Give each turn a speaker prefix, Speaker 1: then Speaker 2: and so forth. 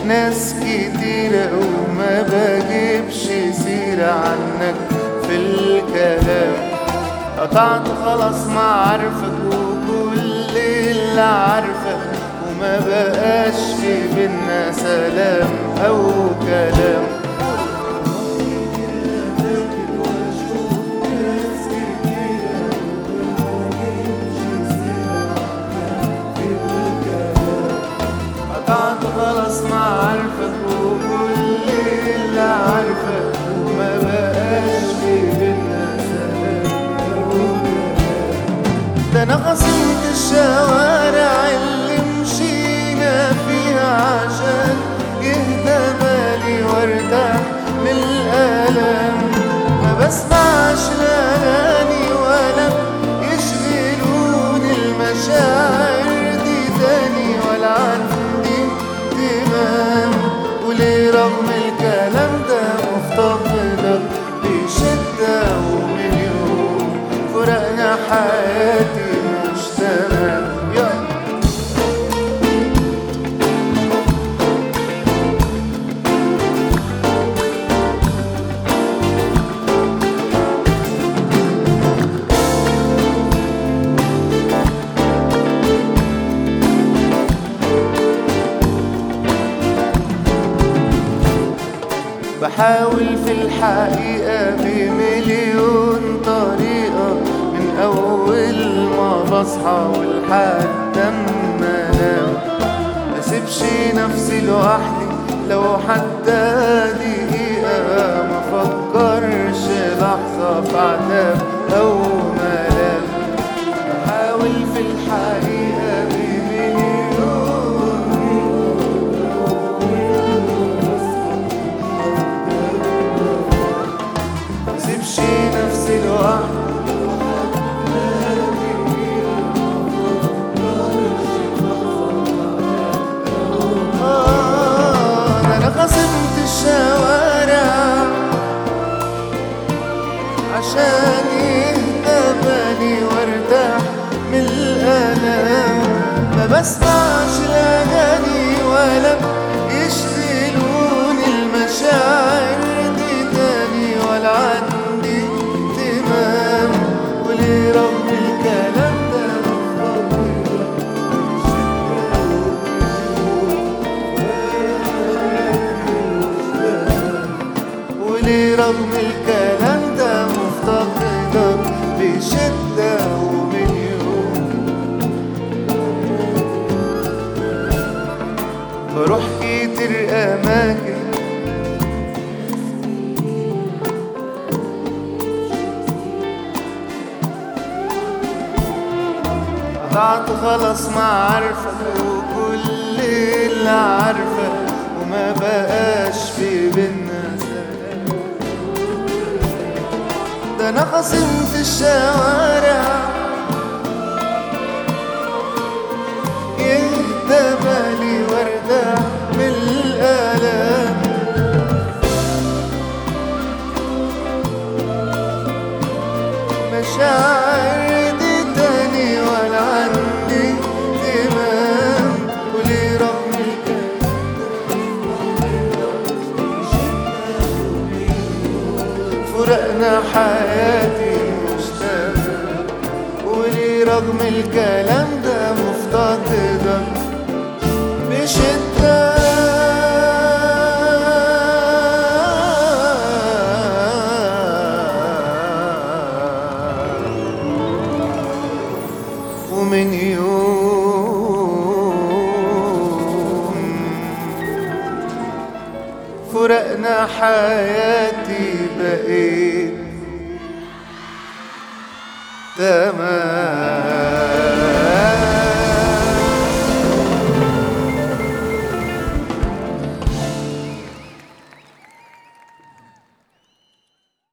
Speaker 1: ناس كتيرة وما بجيبش سيرة عنك في الكلام قطعت خلاص معارفك وكل اللي عارفك وما بقاش في بينا سلام أو كلام قطعت خلاص معارفك وكل اللي عارفك وما بقاش في بينا سلام ده انا خصمت الشوارع اللي مشينا فيها عشان يهدى بالي وارتاح من الالم ما بسمعش الاغاني ولا يشغلوني المشاعر دي تاني ولا عندي اهتمام وليه رغم الكلام ده مفتقدك بشدة ومن يوم فرقنا حياتي مش تمام يا بحاول في الحقيقة بمليون طريقة من أول ما بصحى ولحد أما أنام مسيبش نفسي لوحدي لو حتى دقيقة ما فكرش لحظة في عتاب أو ملام بحاول في الحقيقة بمليون مسيبش نفسي لوحدي آه، ده انا خصمت الشوارع عشان يهدى بالي وارتاح من الالم ما بسمعش الاغاني ولا يشغلوني المشاعر دي تاني ولا عندي اهتمام وليه رغم الكلام ده وليه رغم الكلام ده مفتقدك بشدة ومن يوم بروح كتير أماكن قطعت خلاص معارفك وكل اللي عارفك وما بقاش في بينا سلام ده انا خصمت الشوارع يهدى بالي وارتاح من الالام مشاعر دي تاني ولا عندي اهتمام وليه رغم الكلام فرقنا حياتي مش تمام وليه رغم الكلام ده مفتقدك بشدة ومن يوم فرقنا حياتي بقيت تمام